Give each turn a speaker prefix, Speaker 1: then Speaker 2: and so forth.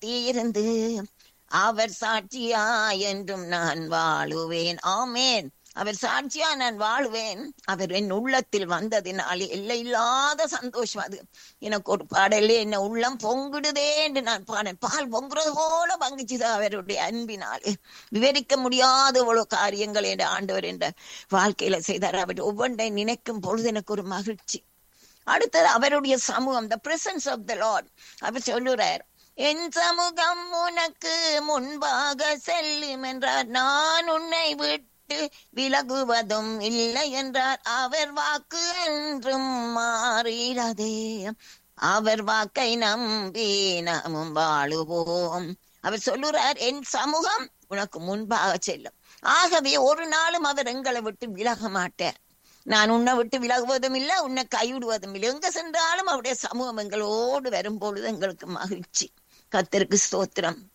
Speaker 1: நடத்தியிருந்து அவர் சாட்சியா என்றும் நான் வாழுவேன் ஆமேன் அவர் சாட்சியா நான் வாழுவேன் அவர் என் உள்ளத்தில் வந்ததினால் எல்லையில்லாத சந்தோஷம் அது எனக்கு ஒரு பாடலே என்ன உள்ளம் பொங்குடுதே என்று நான் பாடேன் பால் பொங்குறது போல பங்குச்சுது அவருடைய அன்பினாலே விவரிக்க முடியாத இவ்வளவு காரியங்கள் என்ற ஆண்டவர் என்ற வாழ்க்கையில செய்தார் அவர் ஒவ்வொன்றை நினைக்கும் பொழுது எனக்கு ஒரு மகிழ்ச்சி அடுத்தது அவருடைய சமூகம் the presence of the lord அவர் சொல்லுறார் என் சமூகம் உனக்கு முன்பாக செல்லும் என்றார் நான் உன்னை விட்டு விலகுவதும் இல்லை என்றார் அவர் வாக்கு என்றும் மாறிடாதே அவர் வாக்கை நம்பி நாமும் வாழுவோம் அவர் சொல்லுறார் என் சமூகம் உனக்கு முன்பாக செல்லும் ஆகவே ஒரு நாளும் அவர் எங்களை விட்டு விலக மாட்டார் நான் உன்னை விட்டு விலகுவதும் இல்லை உன்னை கைவிடுவதும் இல்லை எங்க சென்றாலும் அவருடைய சமூகம் எங்களோடு வரும்பொழுது எங்களுக்கு மகிழ்ச்சி கத்தருக்கு ஸ்தோத்திரம்